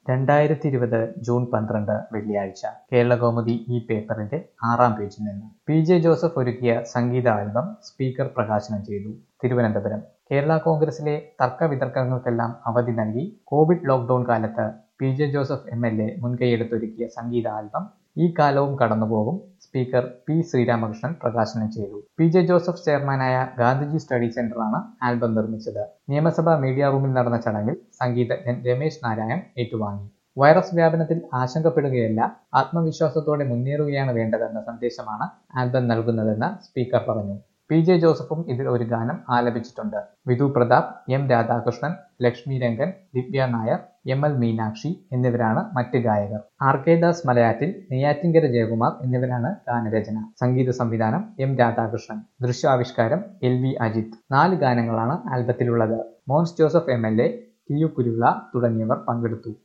രണ്ടായിരത്തി ഇരുപത് ജൂൺ പന്ത്രണ്ട് വെള്ളിയാഴ്ച കേരളകൗമുദി ഈ പേപ്പറിന്റെ ആറാം പേജിൽ നിന്ന് പി ജെ ജോസഫ് ഒരുക്കിയ സംഗീത ആൽബം സ്പീക്കർ പ്രകാശനം ചെയ്തു തിരുവനന്തപുരം കേരള കോൺഗ്രസിലെ തർക്ക വിതർക്കങ്ങൾക്കെല്ലാം അവധി നൽകി കോവിഡ് ലോക്ക്ഡൌൺ കാലത്ത് P J Joseph M L A മുൻകൈയെടുത്തൊരുക്കിയ സംഗീത ആൽബം ഈ കാലവും കടന്നുപോകും സ്പീക്കർ പി ശ്രീരാമകൃഷ്ണൻ പ്രകാശനം ചെയ്തു പി ജെ ജോസഫ് ചെയർമാനായ ഗാന്ധിജി സ്റ്റഡി സെന്ററാണ് ആൽബം നിർമ്മിച്ചത് നിയമസഭാ മീഡിയ റൂമിൽ നടന്ന ചടങ്ങിൽ സംഗീതജ്ഞൻ രമേശ് നാരായൺ ഏറ്റുവാങ്ങി വൈറസ് വ്യാപനത്തിൽ ആശങ്കപ്പെടുകയല്ല ആത്മവിശ്വാസത്തോടെ മുന്നേറുകയാണ് വേണ്ടതെന്ന സന്ദേശമാണ് ആൽബം നൽകുന്നതെന്ന് സ്പീക്കർ പറഞ്ഞു പി ജെ ജോസഫും ഇതിൽ ഒരു ഗാനം ആലപിച്ചിട്ടുണ്ട് Vidhu Prathap M Radhakrishnan Lakshmi Rangan Divya Nair M L Meenakshi എന്നിവരാണ് മറ്റ് ഗായകർ ആർ കെ ദാസ് മലയാറ്റിൽ നെയ്യാറ്റിങ്കര ജയകുമാർ എന്നിവരാണ് ഗാനരചന സംഗീത സംവിധാനം എം രാധാകൃഷ്ണൻ ദൃശ്യാവിഷ്കാരം എൽ വി അജിത് നാല് ഗാനങ്ങളാണ് ആൽബത്തിലുള്ളത് Mons Joseph M L A T U Kuruvila തുടങ്ങിയവർ പങ്കെടുത്തു